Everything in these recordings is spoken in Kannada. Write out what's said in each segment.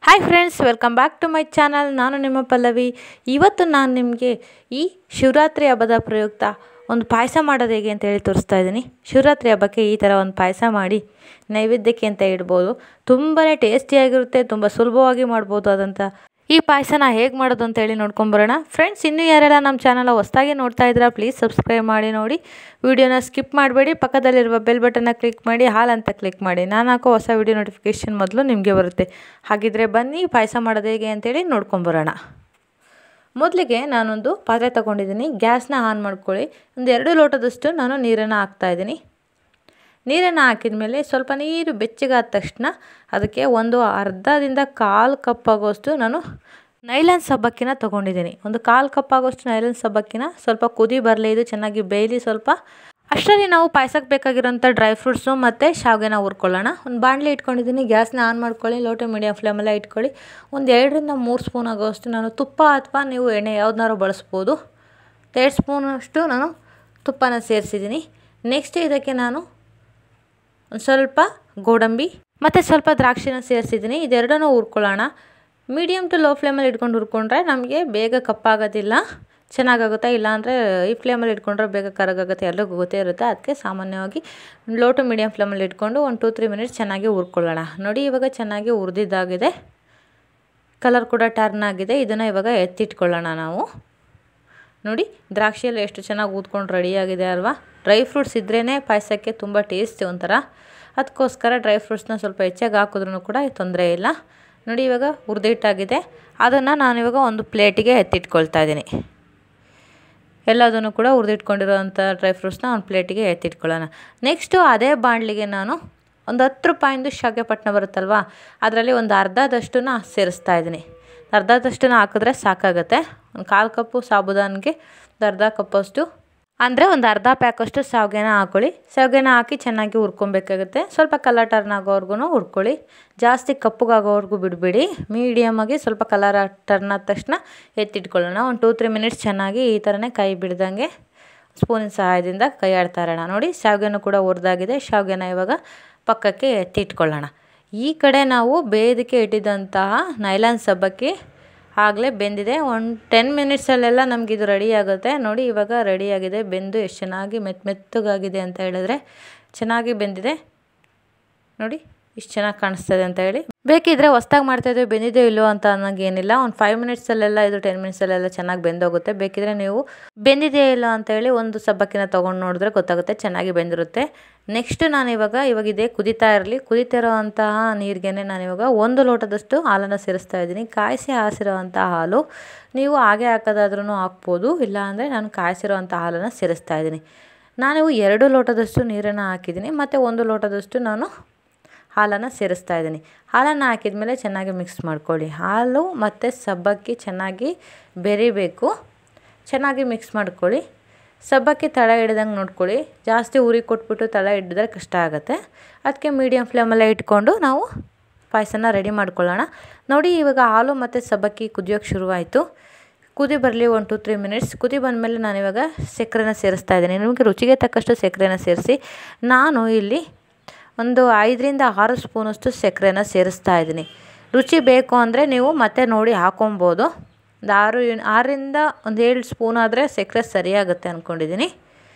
hi friends welcome back to my channel ನಾನು ನಿಮ್ಮ ಪಲ್ಲವಿ ಇವತ್ತು ನಾನು ನಿಮಗೆ ಈ ಶಿವರಾತ್ರಿ ಹಬ್ಬದ ಪ್ರಯುಕ್ತ ಒಂದು ಪಾಯಸ ಮಾಡೋದು ಹೇಗೆ ಅಂತ ಹೇಳಿ ತೋರಿಸ್ತಾ ಇದ್ದೀನಿ ಶಿವರಾತ್ರಿ ಹಬ್ಬಕ್ಕೆ ಈ ಥರ ಒಂದು ಪಾಯಸ ಮಾಡಿ ನೈವೇದ್ಯಕ್ಕೆ ಅಂತ ಇಡ್ಬೋದು ತುಂಬಾ ಟೇಸ್ಟಿಯಾಗಿರುತ್ತೆ ತುಂಬ ಸುಲಭವಾಗಿ ಮಾಡ್ಬೋದು ಅದಂತ ಈ ಪಾಯಸನ ಹೇಗೆ ಮಾಡೋದು ಅಂತ ಹೇಳಿ ನೋಡ್ಕೊಂಬರೋಣ ಫ್ರೆಂಡ್ಸ್ ಇನ್ನೂ ಯಾರೆಲ್ಲ ನಮ್ಮ ಚಾನಲ್ ಹೊಸ್ದಾಗಿ ನೋಡ್ತಾ ಇದ್ದೀರಾ ಪ್ಲೀಸ್ ಸಬ್ಸ್ಕ್ರೈಬ್ ಮಾಡಿ ನೋಡಿ ವಿಡಿಯೋನ ಸ್ಕಿಪ್ ಮಾಡಬೇಡಿ ಪಕ್ಕದಲ್ಲಿರುವ ಬೆಲ್ ಬಟನ್ನ ಕ್ಲಿಕ್ ಮಾಡಿ ಹಾಲ್ ಅಂತ ಕ್ಲಿಕ್ ಮಾಡಿ ನಾನು ಹಾಕೋ ಹೊಸ ವಿಡಿಯೋ ನೋಟಿಫಿಕೇಷನ್ ಮೊದಲು ನಿಮಗೆ ಬರುತ್ತೆ ಹಾಗಿದ್ರೆ ಬನ್ನಿ ಪಾಯಸ ಮಾಡೋದು ಹೇಗೆ ಅಂತೇಳಿ ನೋಡ್ಕೊಂಬರೋಣ ಮೊದಲಿಗೆ ನಾನೊಂದು ಪಾತ್ರೆ ತಗೊಂಡಿದ್ದೀನಿ ಗ್ಯಾಸ್ನ ಆನ್ ಮಾಡ್ಕೊಳ್ಳಿ ಒಂದು ಎರಡು ಲೋಟದಷ್ಟು ನಾನು ನೀರನ್ನು ಹಾಕ್ತಾಯಿದ್ದೀನಿ ನೀರನ್ನು ಹಾಕಿದ ಮೇಲೆ ಸ್ವಲ್ಪ ನೀರು ಬೆಚ್ಚಗಾದ ತಕ್ಷಣ ಅದಕ್ಕೆ ಒಂದು ಅರ್ಧದಿಂದ ಕಾಲು ಕಪ್ ಆಗೋಷ್ಟು ನಾನು ನೈಲಾನ್ ಸಬ್ಬಕ್ಕಿನ ತೊಗೊಂಡಿದ್ದೀನಿ ಒಂದು ಕಾಲು ಕಪ್ ಆಗೋಷ್ಟು ನೈಲಾನ್ ಸಬ್ಬಕ್ಕಿನ ಸ್ವಲ್ಪ ಕುದಿ ಬರಲಿ ಇದು ಚೆನ್ನಾಗಿ ಬೇಯಲಿ ಸ್ವಲ್ಪ ಅಷ್ಟರಲ್ಲಿ ನಾವು ಪಾಯಸಕ್ಕೆ ಬೇಕಾಗಿರೋಂಥ ಡ್ರೈ ಫ್ರೂಟ್ಸು ಮತ್ತು ಶಾವಿಗೆನ ಹುರ್ಕೊಳ್ಳೋಣ ಒಂದು ಬಾಣಲಿ ಇಟ್ಕೊಂಡಿದ್ದೀನಿ ಗ್ಯಾಸ್ನ ಆನ್ ಮಾಡ್ಕೊಳ್ಳಿ ಲೋ ಟು ಮೀಡಿಯಮ್ ಫ್ಲೇಮಲ್ಲ ಇಟ್ಕೊಳ್ಳಿ ಒಂದು ಎರಡರಿಂದ ಮೂರು ಸ್ಪೂನ್ ಆಗೋಷ್ಟು ನಾನು ತುಪ್ಪ ಅಥವಾ ನೀವು ಎಣ್ಣೆ ಯಾವ್ದನ್ನಾರು ಬಳಸ್ಬೋದು ಎರಡು ಸ್ಪೂನಷ್ಟು ನಾನು ತುಪ್ಪನ ಸೇರಿಸಿದ್ದೀನಿ ನೆಕ್ಸ್ಟ್ ಇದಕ್ಕೆ ನಾನು ಒಂದು ಸ್ವಲ್ಪ ಗೋಡಂಬಿ ಮತ್ತು ಸ್ವಲ್ಪ ದ್ರಾಕ್ಷಿನ ಸೇರಿಸಿದ್ದೀನಿ ಇದೆರಡನ್ನೂ ಹುರ್ಕೊಳ್ಳೋಣ ಮೀಡಿಯಮ್ ಟು ಲೋ ಫ್ಲೇಮಲ್ಲಿ ಇಟ್ಕೊಂಡು ಹುರ್ಕೊಂಡ್ರೆ ನಮಗೆ ಬೇಗ ಕಪ್ಪಾಗೋದಿಲ್ಲ ಚೆನ್ನಾಗಾಗುತ್ತೆ ಇಲ್ಲಾಂದರೆ ಈ ಫ್ಲೇಮಲ್ಲಿ ಇಟ್ಕೊಂಡ್ರೆ ಬೇಗ ಕರಗಾಗುತ್ತೆ ಎಲ್ರಿಗೂ ಗೊತ್ತೇ ಇರುತ್ತೆ ಅದಕ್ಕೆ ಸಾಮಾನ್ಯವಾಗಿ ಲೋ ಟು ಮೀಡಿಯಮ್ ಫ್ಲೇಮಲ್ಲಿ ಇಟ್ಕೊಂಡು ಒಂದು ಟೂ ತ್ರೀ ಮಿನಿಟ್ಸ್ ಚೆನ್ನಾಗಿ ಹುರ್ಕೊಳ್ಳೋಣ ನೋಡಿ ಇವಾಗ ಚೆನ್ನಾಗಿ ಹುರಿದಿದ್ದಾಗಿದೆ ಕಲರ್ ಕೂಡ ಟರ್ನ್ ಆಗಿದೆ ಇದನ್ನು ಇವಾಗ ಎತ್ತಿಟ್ಕೊಳ್ಳೋಣ ನಾವು ನೋಡಿ ದ್ರಾಕ್ಷಿಯಲ್ಲಿ ಎಷ್ಟು ಚೆನ್ನಾಗಿ ಊದ್ಕೊಂಡು ರೆಡಿಯಾಗಿದೆ ಅಲ್ವಾ ಡ್ರೈ ಫ್ರೂಟ್ಸ್ ಇದ್ರೇ ಪಾಯಸಕ್ಕೆ ತುಂಬ ಟೇಸ್ಟ್ ಒಂಥರ ಅದಕ್ಕೋಸ್ಕರ ಡ್ರೈ ಫ್ರೂಟ್ಸ್ನ ಸ್ವಲ್ಪ ಹೆಚ್ಚಾಗಿ ಹಾಕಿದ್ರೂ ಕೂಡ ತೊಂದರೆ ಇಲ್ಲ ನೋಡಿ ಇವಾಗ ಹುರಿದಿಟ್ಟಾಗಿದೆ ಅದನ್ನು ನಾನಿವಾಗ ಒಂದು ಪ್ಲೇಟಿಗೆ ಎತ್ತಿಟ್ಕೊಳ್ತಾ ಇದ್ದೀನಿ ಎಲ್ಲದನ್ನು ಕೂಡ ಹುರಿದಿಟ್ಕೊಂಡಿರೋವಂಥ ಡ್ರೈ ಫ್ರೂಟ್ಸ್ನ ಒಂದು ಪ್ಲೇಟಿಗೆ ಎತ್ತಿಟ್ಕೊಳ್ಳೋಣ ನೆಕ್ಸ್ಟು ಅದೇ ಬಾಣಲಿಗೆ ನಾನು ಒಂದು ಹತ್ತು ರೂಪಾಯಿಂದು ಶಾವಿಗೆ ಬರುತ್ತಲ್ವ ಅದರಲ್ಲಿ ಒಂದು ಅರ್ಧದಷ್ಟನ್ನ ಸೇರಿಸ್ತಾ ಇದ್ದೀನಿ ಅರ್ಧದಷ್ಟನ್ನ ಹಾಕಿದ್ರೆ ಸಾಕಾಗುತ್ತೆ ಒಂದು ಕಾಲು ಕಪ್ಪು ಸಾಬುದಾನಿಗೆ ಒಂದು ಅರ್ಧ ಕಪ್ಪಷ್ಟು ಅಂದರೆ ಒಂದು ಅರ್ಧ ಪ್ಯಾಕಷ್ಟು ಶಾವಿಗೆನ ಹಾಕ್ಕೊಳ್ಳಿ ಶಾವಿಗೆನ ಹಾಕಿ ಚೆನ್ನಾಗಿ ಹುರ್ಕೊಬೇಕಾಗುತ್ತೆ ಸ್ವಲ್ಪ ಕಲರ್ ಟರ್ನ್ ಆಗೋವರೆಗೂ ಹುರ್ಕೊಳ್ಳಿ ಜಾಸ್ತಿ ಕಪ್ಪಗಾಗೋವರೆಗೂ ಬಿಡಬೇಡಿ ಮೀಡಿಯಮಾಗಿ ಸ್ವಲ್ಪ ಕಲರ್ ಟರ್ನ್ ಆದ ತಕ್ಷಣ ಎತ್ತಿಟ್ಕೊಳ್ಳೋಣ ಒಂದು ಟೂ ತ್ರೀ ಮಿನಿಟ್ಸ್ ಚೆನ್ನಾಗಿ ಈ ಥರನೇ ಕೈ ಬಿಡ್ದಂಗೆ ಸ್ಪೂನಿನ ಸಹಾಯದಿಂದ ಕೈ ಆಡ್ತಾ ಇರೋಣ ನೋಡಿ ಶಾವಿಗೆನೂ ಕೂಡ ಹುರಿದಾಗಿದೆ ಶಾವಿಗೆನ ಇವಾಗ ಪಕ್ಕಕ್ಕೆ ಎತ್ತಿಟ್ಕೊಳ್ಳೋಣ ಈ ಕಡೆ ನಾವು ಬೇಯೋದಕ್ಕೆ ಇಟ್ಟಿದ್ದಂತಹ ನೈಲಾನ್ ಸಬ್ಬಕ್ಕಿ ಆಗಲೇ ಬೆಂದಿದೆ ಒಂದು ಟೆನ್ ಮಿನಿಟ್ಸಲ್ಲೆಲ್ಲ ನಮಗಿದು ರೆಡಿ ಆಗುತ್ತೆ ನೋಡಿ ಇವಾಗ ರೆಡಿಯಾಗಿದೆ ಬೆಂದು ಎಷ್ಟು ಚೆನ್ನಾಗಿ ಮೆತ್ತ ಮೆತ್ತಗಾಗಿದೆ ಅಂತ ಹೇಳಿದ್ರೆ ಚೆನ್ನಾಗಿ ಬೆಂದಿದೆ ನೋಡಿ ಇಷ್ಟು ಚೆನ್ನಾಗಿ ಕಾಣಿಸ್ತದೆ ಅಂತ ಹೇಳಿ ಬೇಕಿದ್ರೆ ಹೊಸ್ದಾಗಿ ಮಾಡ್ತಾಯಿದ್ದೀವಿ ಬೆಂದಿದೆ ಇಲ್ಲೋ ಅಂತ ಅನ್ನೋಂಗೇನಿಲ್ಲ ಒಂದು ಫೈವ್ ಮಿನಿಟ್ಸಲ್ಲೆಲ್ಲ ಇದು ಟೆನ್ ಮಿನಿಟ್ಸಲ್ಲೆಲ್ಲ ಚೆನ್ನಾಗಿ ಬೆಂದೋಗುತ್ತೆ ಬೇಕಿದ್ರೆ ನೀವು ಬೆಂದಿದೆಯೋ ಇಲ್ಲ ಅಂತೇಳಿ ಒಂದು ಸಬ್ಬಕ್ಕಿನ ತೊಗೊಂಡು ನೋಡಿದ್ರೆ ಗೊತ್ತಾಗುತ್ತೆ ಚೆನ್ನಾಗಿ ಬೆಂದಿರುತ್ತೆ ನೆಕ್ಸ್ಟ್ ನಾನು ಇವಾಗ ಇವಾಗ ಇದೇ ಕುದಿತಾ ಇರಲಿ ಕುದಿತಾ ಇರೋವಂತಹ ನೀರಿಗೆ ನಾನಿವಾಗ ಒಂದು ಲೋಟದಷ್ಟು ಹಾಲನ್ನು ಸೇರಿಸ್ತಾ ಇದ್ದೀನಿ ಕಾಯಿಸಿ ಹಾಸಿರೋವಂಥ ಹಾಲು ನೀವು ಹಾಗೆ ಹಾಕೋದಾದ್ರೂ ಹಾಕ್ಬೋದು ಇಲ್ಲಾಂದರೆ ನಾನು ಕಾಯಿಸಿರೋವಂಥ ಹಾಲನ್ನು ಸೇರಿಸ್ತಾ ಇದ್ದೀನಿ ನಾನು ಎರಡು ಲೋಟದಷ್ಟು ನೀರನ್ನು ಹಾಕಿದ್ದೀನಿ ಮತ್ತು ಒಂದು ಲೋಟದಷ್ಟು ನಾನು ಹಾಲನ್ನು ಸೇರಿಸ್ತಾ ಇದ್ದೀನಿ ಹಾಲನ್ನು ಹಾಕಿದ ಮೇಲೆ ಚೆನ್ನಾಗಿ ಮಿಕ್ಸ್ ಮಾಡ್ಕೊಳ್ಳಿ ಹಾಲು ಮತ್ತು ಸಬ್ಬಕ್ಕಿ ಚೆನ್ನಾಗಿ ಬೆರಿಬೇಕು ಚೆನ್ನಾಗಿ ಮಿಕ್ಸ್ ಮಾಡ್ಕೊಳ್ಳಿ ಸಬ್ಬಕ್ಕಿ ತಳ ಹಿಡ್ದಂಗೆ ನೋಡ್ಕೊಳ್ಳಿ ಜಾಸ್ತಿ ಉರಿ ಕೊಟ್ಬಿಟ್ಟು ತಳ ಹಿಡಿದ್ರೆ ಕಷ್ಟ ಆಗುತ್ತೆ ಅದಕ್ಕೆ ಮೀಡಿಯಮ್ ಫ್ಲೇಮಲ್ಲೇ ಇಟ್ಕೊಂಡು ನಾವು ಪಾಯಸನ ರೆಡಿ ಮಾಡ್ಕೊಳ್ಳೋಣ ನೋಡಿ ಇವಾಗ ಹಾಲು ಮತ್ತು ಸಬ್ಬಕ್ಕಿ ಕುದಿಯೋಕ್ಕೆ ಶುರುವಾಯಿತು ಕುದಿ ಬರಲಿ ಒನ್ ಟು ತ್ರೀ ಮಿನಿಟ್ಸ್ ಕುದಿ ಬಂದಮೇಲೆ ನಾನಿವಾಗ ಸಕ್ಕರೆನ ಸೇರಿಸ್ತಾ ಇದ್ದೀನಿ ನಿಮಗೆ ರುಚಿಗೆ ತಕ್ಕಷ್ಟು ಸಕ್ಕರೆನ ಸೇರಿಸಿ ನಾನು ಇಲ್ಲಿ ಒಂದು ಐದರಿಂದ ಆರು ಸ್ಪೂನಷ್ಟು ಸಕ್ಕರೆನ ಸೇರಿಸ್ತಾ ಇದ್ದೀನಿ ರುಚಿ ಬೇಕು ಅಂದರೆ ನೀವು ಮತ್ತೆ ನೋಡಿ ಹಾಕೊಬೋದು ಒಂದು ಆರು ಆರರಿಂದ ಒಂದು ಏಳು ಸ್ಪೂನ್ ಆದರೆ ಸಕ್ಕರೆ ಸರಿಯಾಗುತ್ತೆ ಅಂದ್ಕೊಂಡಿದ್ದೀನಿ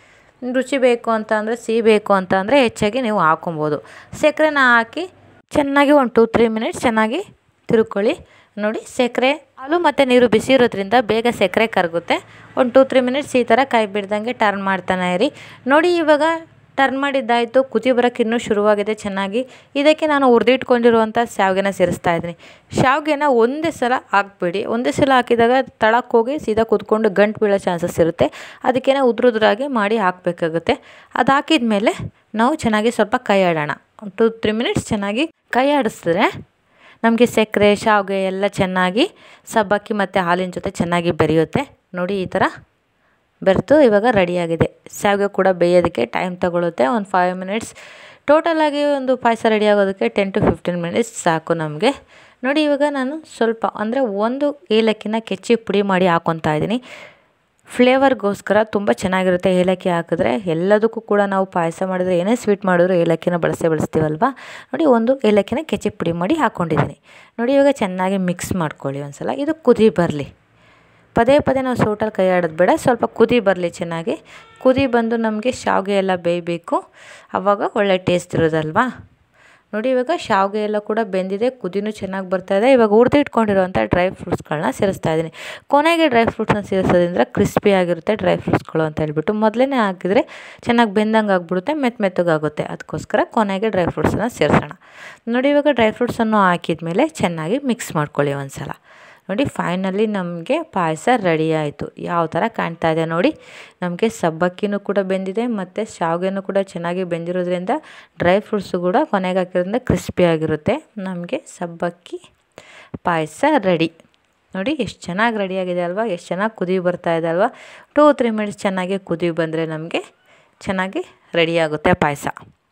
ರುಚಿ ಬೇಕು ಅಂತ ಅಂದರೆ ಸಿಹಿ ಬೇಕು ಅಂತ ಅಂದರೆ ಹೆಚ್ಚಾಗಿ ನೀವು ಹಾಕೊಬೋದು ಸಕ್ಕರೆನ ಹಾಕಿ ಚೆನ್ನಾಗಿ ಒಂದು ಟೂ ತ್ರೀ ಮಿನಿಟ್ಸ್ ಚೆನ್ನಾಗಿ ತಿರುಕೊಳ್ಳಿ ನೋಡಿ ಸಕ್ಕರೆ ಹಾಲು ಮತ್ತು ನೀರು ಬಿಸಿ ಇರೋದ್ರಿಂದ ಬೇಗ ಸಕ್ಕರೆ ಕರಗುತ್ತೆ ಒಂದು ಟೂ ತ್ರೀ ಮಿನಿಟ್ಸ್ ಈ ಥರ ಕೈ ಬಿಡ್ದಂಗೆ ಟರ್ನ್ ಮಾಡ್ತಾನೆ ಇರಿ ನೋಡಿ ಇವಾಗ ಟರ್ನ್ ಮಾಡಿದ್ದಾಯಿತು ಕುದಿ ಬರೋಕ್ಕೆ ಇನ್ನೂ ಶುರುವಾಗಿದೆ ಚೆನ್ನಾಗಿ ಇದಕ್ಕೆ ನಾನು ಹುರಿದಿಟ್ಕೊಂಡಿರುವಂಥ ಶಾವಿಗೆನ ಸೇರಿಸ್ತಾ ಇದ್ದೀನಿ ಶಾವಿಗೆನ ಒಂದೇ ಸಲ ಹಾಕ್ಬಿಡಿ ಒಂದೇ ಸಲ ಹಾಕಿದಾಗ ತಳಕ್ಕೆ ಹೋಗಿ ಸೀದಾ ಕುತ್ಕೊಂಡು ಗಂಟು ಬೀಳೋ ಚಾನ್ಸಸ್ ಇರುತ್ತೆ ಅದಕ್ಕೇನೆ ಉದ್ರುದ್ರಾಗಿ ಮಾಡಿ ಹಾಕಬೇಕಾಗುತ್ತೆ ಅದು ಹಾಕಿದ ಮೇಲೆ ನಾವು ಚೆನ್ನಾಗಿ ಸ್ವಲ್ಪ ಕೈ ಆಡೋಣ ಒಂದು ಟು ತ್ರೀ ಮಿನಿಟ್ಸ್ ಚೆನ್ನಾಗಿ ಕೈ ಆಡಿಸಿದ್ರೆ ನಮಗೆ ಸಕ್ಕರೆ ಶಾವಿಗೆ ಎಲ್ಲ ಚೆನ್ನಾಗಿ ಸಬ್ಬಕ್ಕಿ ಮತ್ತು ಹಾಲಿನ ಜೊತೆ ಚೆನ್ನಾಗಿ ಬೆರೆಯುತ್ತೆ ನೋಡಿ ಈ ಥರ ಬೆರೆತು ಇವಾಗ ರೆಡಿಯಾಗಿದೆ ಶಾವಿಗೆ ಕೂಡ ಬೇಯೋದಕ್ಕೆ ಟೈಮ್ ತಗೊಳುತ್ತೆ ಒಂದು ಫೈವ್ ಮಿನಿಟ್ಸ್ ಟೋಟಲಾಗಿ ಒಂದು ಪಾಯಸ ರೆಡಿ ಆಗೋದಕ್ಕೆ ಟೆನ್ ಟು ಫಿಫ್ಟೀನ್ ಮಿನಿಟ್ಸ್ ಸಾಕು ನಮಗೆ ನೋಡಿ ಇವಾಗ ನಾನು ಸ್ವಲ್ಪ ಅಂದರೆ ಒಂದು ಏಲಕ್ಕಿನ ಕೆಚ್ಚಿ ಪುಡಿ ಮಾಡಿ ಹಾಕ್ಕೊತಾ ಇದ್ದೀನಿ ಫ್ಲೇವರ್ಗೋಸ್ಕರ ತುಂಬ ಚೆನ್ನಾಗಿರುತ್ತೆ ಏಲಕ್ಕಿ ಹಾಕಿದ್ರೆ ಎಲ್ಲದಕ್ಕೂ ಕೂಡ ನಾವು ಪಾಯಸ ಮಾಡಿದ್ರೆ ಏನೇ ಸ್ವೀಟ್ ಮಾಡಿದ್ರು ಏಲಕ್ಕಿನ ಬಳಸೇ ಬಳಸ್ತೀವಲ್ವ ನೋಡಿ ಒಂದು ಏಲಕ್ಕಿನ ಕೆಚಪ್ ಪುಡಿ ಮಾಡಿ ಹಾಕ್ಕೊಂಡಿದ್ದೀನಿ ನೋಡಿ ಇವಾಗ ಚೆನ್ನಾಗಿ ಮಿಕ್ಸ್ ಮಾಡ್ಕೊಳ್ಳಿ ಒಂದು ಸಲ ಇದು ಕುದಿ ಬರಲಿ ಪದೇ ಪದೇ ನಾವು ಸೌಟಲ್ಲಿ ಕೈ ಆಡೋದು ಬೇಡ ಸ್ವಲ್ಪ ಕುದಿ ಬರಲಿ ಚೆನ್ನಾಗಿ ಕುದಿ ಬಂದು ನಮಗೆ ಶಾವಿಗೆ ಎಲ್ಲ ಬೇಯಬೇಕು ಆವಾಗ ಒಳ್ಳೆ ಟೇಸ್ಟ್ ಇರೋದಲ್ವಾ ನೋಡಿ ಇವಾಗ ಶಾವಿಗೆ ಎಲ್ಲ ಕೂಡ ಬೆಂದಿದೆ ಕುದಿನೂ ಚೆನ್ನಾಗಿ ಬರ್ತಾಯಿದೆ ಇವಾಗ ಹುರಿದಿಟ್ಕೊಂಡಿರುವಂಥ ಡ್ರೈ ಫ್ರೂಟ್ಸ್ಗಳನ್ನ ಸೇರಿಸ್ತಾ ಇದ್ದೀನಿ ಕೊನೆಗೆ ಡ್ರೈ ಫ್ರೂಟ್ಸ್ನ ಸೇರಿಸೋದ್ರಿಂದ ಕ್ರಿಸ್ಪಿ ಆಗಿರುತ್ತೆ ಡ್ರೈ ಫ್ರೂಟ್ಸ್ಗಳು ಅಂತ ಹೇಳ್ಬಿಟ್ಟು ಮೊದಲೇ ಹಾಕಿದರೆ ಚೆನ್ನಾಗಿ ಬೆಂದಂಗೆ ಆಗ್ಬಿಡುತ್ತೆ ಮೆತ್ತ ಮೆತ್ತಗಾಗುತ್ತೆ ಅದಕ್ಕೋಸ್ಕರ ಕೊನೆಗೆ ಡ್ರೈ ಫ್ರೂಟ್ಸನ್ನು ಸೇರಿಸೋಣ ನೋಡಿ ಇವಾಗ ಡ್ರೈ ಫ್ರೂಟ್ಸನ್ನು ಹಾಕಿದ ಮೇಲೆ ಚೆನ್ನಾಗಿ ಮಿಕ್ಸ್ ಮಾಡ್ಕೊಳ್ಳಿ ಒಂದು ಸಲ ನೋಡಿ ಫೈನಲಿ ನಮಗೆ ಪಾಯಸ ರೆಡಿ ಆಯಿತು ಯಾವ ಥರ ಕಾಣ್ತಾ ಇದೆ ನೋಡಿ ನಮಗೆ ಸಬ್ಬಕ್ಕಿನೂ ಕೂಡ ಬೆಂದಿದೆ ಮತ್ತು ಶಾವಿಗೆನೂ ಕೂಡ ಚೆನ್ನಾಗಿ ಬೆಂದಿರೋದ್ರಿಂದ ಡ್ರೈ ಫ್ರೂಟ್ಸು ಕೂಡ ಕೊನೆಗೆ ಹಾಕಿರೋದ್ರಿಂದ ಕ್ರಿಸ್ಪಿ ಆಗಿರುತ್ತೆ ನಮಗೆ ಸಬ್ಬಕ್ಕಿ ಪಾಯಸ ರೆಡಿ ನೋಡಿ ಎಷ್ಟು ಚೆನ್ನಾಗಿ ರೆಡಿಯಾಗಿದೆ ಅಲ್ವಾ ಎಷ್ಟು ಚೆನ್ನಾಗಿ ಕುದಿ ಬರ್ತಾ ಇದೆ ಅಲ್ವಾ ಟೂ ತ್ರೀ ಮಿನಿಟ್ಸ್ ಚೆನ್ನಾಗಿ ಕುದಿ ಬಂದರೆ ನಮಗೆ ಚೆನ್ನಾಗಿ ರೆಡಿಯಾಗುತ್ತೆ ಪಾಯಸ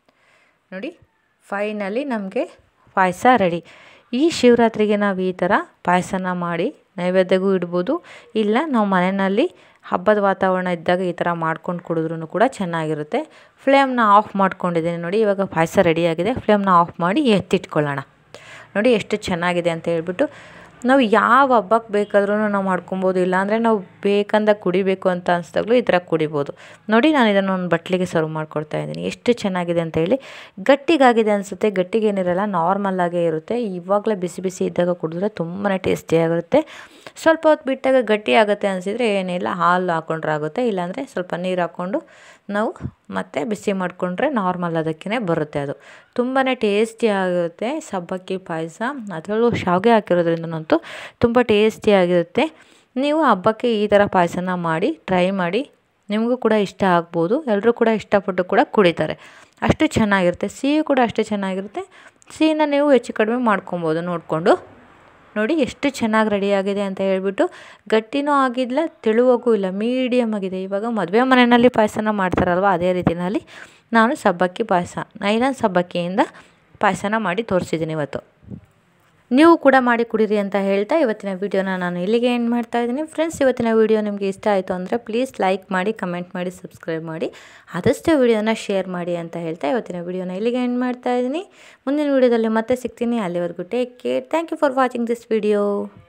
ನೋಡಿ ಫೈನಲಿ ನಮಗೆ ಪಾಯಸ ರೆಡಿ ಈ ಶಿವರಾತ್ರಿಗೆ ನಾವು ಈ ಥರ ಪಾಯಸನ ಮಾಡಿ ನೈವೇದ್ಯಗೂ ಇಡ್ಬೋದು ಇಲ್ಲ ನಾವು ಮನೆಯಲ್ಲಿ ಹಬ್ಬದ ವಾತಾವರಣ ಇದ್ದಾಗ ಈ ಥರ ಮಾಡ್ಕೊಂಡು ಕುಡಿದ್ರೂ ಕೂಡ ಚೆನ್ನಾಗಿರುತ್ತೆ ಫ್ಲೇಮ್ನ ಆಫ್ ಮಾಡ್ಕೊಂಡಿದ್ದೀನಿ ನೋಡಿ ಇವಾಗ ಪಾಯಸ ರೆಡಿಯಾಗಿದೆ ಫ್ಲೇಮ್ನ ಆಫ್ ಮಾಡಿ ಎತ್ತಿಟ್ಕೊಳ್ಳೋಣ ನೋಡಿ ಎಷ್ಟು ಚೆನ್ನಾಗಿದೆ ಅಂತ ಹೇಳ್ಬಿಟ್ಟು ನಾವು ಯಾವ ಹಬ್ಬಕ್ಕೆ ಬೇಕಾದ್ರೂ ನಾವು ಮಾಡ್ಕೊಬೋದು ಇಲ್ಲಾಂದರೆ ನಾವು ಬೇಕಂದಾಗ ಕುಡಿಬೇಕು ಅಂತ ಅನಿಸ್ದಾಗಲೂ ಈ ಥರ ಕುಡಿಬೋದು ನೋಡಿ ನಾನು ಇದನ್ನು ಒಂದು ಬಟ್ಲಿಗೆ ಸರ್ವ್ ಮಾಡ್ಕೊಡ್ತಾ ಇದ್ದೀನಿ ಎಷ್ಟು ಚೆನ್ನಾಗಿದೆ ಅಂತ ಹೇಳಿ ಗಟ್ಟಿಗಾಗಿದೆ ಅನಿಸುತ್ತೆ ಗಟ್ಟಿಗೇನಿರಲ್ಲ ನಾರ್ಮಲ್ಲಾಗೇ ಇರುತ್ತೆ ಇವಾಗಲೇ ಬಿಸಿ ಬಿಸಿ ಇದ್ದಾಗ ಕುಡಿದ್ರೆ ತುಂಬಾ ಟೇಸ್ಟಿಯಾಗಿರುತ್ತೆ ಸ್ವಲ್ಪ ಹೊತ್ತು ಬಿಟ್ಟಾಗ ಗಟ್ಟಿ ಆಗುತ್ತೆ ಅನಿಸಿದರೆ ಏನಿಲ್ಲ ಹಾಲು ಹಾಕ್ಕೊಂಡ್ರೆ ಆಗುತ್ತೆ ಇಲ್ಲಾಂದರೆ ಸ್ವಲ್ಪ ನೀರು ಹಾಕ್ಕೊಂಡು ನಾವು ಮತ್ತೆ ಬಿಸಿ ಮಾಡಿಕೊಂಡ್ರೆ ನಾರ್ಮಲ್ ಅದಕ್ಕೇ ಬರುತ್ತೆ ಅದು ತುಂಬಾ ಟೇಸ್ಟಿಯಾಗಿರುತ್ತೆ ಸಬ್ಬಕ್ಕಿ ಪಾಯಸ ಅದರಲ್ಲೂ ಶಾವಿಗೆ ಹಾಕಿರೋದ್ರಿಂದಂತೂ ತುಂಬ ಟೇಸ್ಟಿಯಾಗಿರುತ್ತೆ ನೀವು ಹಬ್ಬಕ್ಕೆ ಈ ಥರ ಪಾಯಸನ ಮಾಡಿ ಟ್ರೈ ಮಾಡಿ ನಿಮಗೂ ಕೂಡ ಇಷ್ಟ ಆಗ್ಬೋದು ಎಲ್ಲರೂ ಕೂಡ ಇಷ್ಟಪಟ್ಟು ಕೂಡ ಕುಡಿತಾರೆ ಅಷ್ಟು ಚೆನ್ನಾಗಿರುತ್ತೆ ಸಿಹಿ ಕೂಡ ಅಷ್ಟೇ ಚೆನ್ನಾಗಿರುತ್ತೆ ಸಿಹಿನ ನೀವು ಹೆಚ್ಚು ಕಡಿಮೆ ಮಾಡ್ಕೊಬೋದು ನೋಡಿಕೊಂಡು ನೋಡಿ ಎಷ್ಟು ಚೆನ್ನಾಗಿ ರೆಡಿಯಾಗಿದೆ ಅಂತ ಹೇಳ್ಬಿಟ್ಟು ಗಟ್ಟಿನೂ ಆಗಿಲ್ಲ ತೆಳುವಾಗೂ ಇಲ್ಲ ಮೀಡಿಯಮ್ ಆಗಿದೆ ಇವಾಗ ಮದುವೆ ಮನೆಯಲ್ಲಿ ಪಾಯಸನ ಮಾಡ್ತಾರಲ್ವ ಅದೇ ರೀತಿಯಲ್ಲಿ ನಾನು ಸಬ್ಬಕ್ಕಿ ಪಾಯಸ ನೈಲಾನ್ ಸಬ್ಬಕ್ಕಿಯಿಂದ ಪಾಯಸನ ಮಾಡಿ ತೋರಿಸಿದ್ದೀನಿ ಇವತ್ತು ನೀವು ಕೂಡ ಮಾಡಿ ಕುಡೀರಿ ಅಂತ ಹೇಳ್ತಾ ಇವತ್ತಿನ ವೀಡಿಯೋನ ನಾನು ಇಲ್ಲಿಗೆ ಎಂಡ್ ಮಾಡ್ತಾ ಇದ್ದೀನಿ ಫ್ರೆಂಡ್ಸ್ ಇವತ್ತಿನ ವೀಡಿಯೋ ನಿಮಗೆ ಇಷ್ಟ ಆಯಿತು ಅಂದರೆ ಪ್ಲೀಸ್ ಲೈಕ್ ಮಾಡಿ ಕಮೆಂಟ್ ಮಾಡಿ ಸಬ್ಸ್ಕ್ರೈಬ್ ಮಾಡಿ ಆದಷ್ಟು ವೀಡಿಯೋನ ಶೇರ್ ಮಾಡಿ ಅಂತ ಹೇಳ್ತಾ ಇವತ್ತಿನ ವೀಡಿಯೋನ ಇಲ್ಲಿಗೆ ಎಂಡ್ ಮಾಡ್ತಾ ಇದ್ದೀನಿ ಮುಂದಿನ ವೀಡಿಯೋದಲ್ಲಿ ಮತ್ತೆ ಸಿಗ್ತೀನಿ ಅಲ್ಲಿವರೆಗೂ take care thank you for watching this video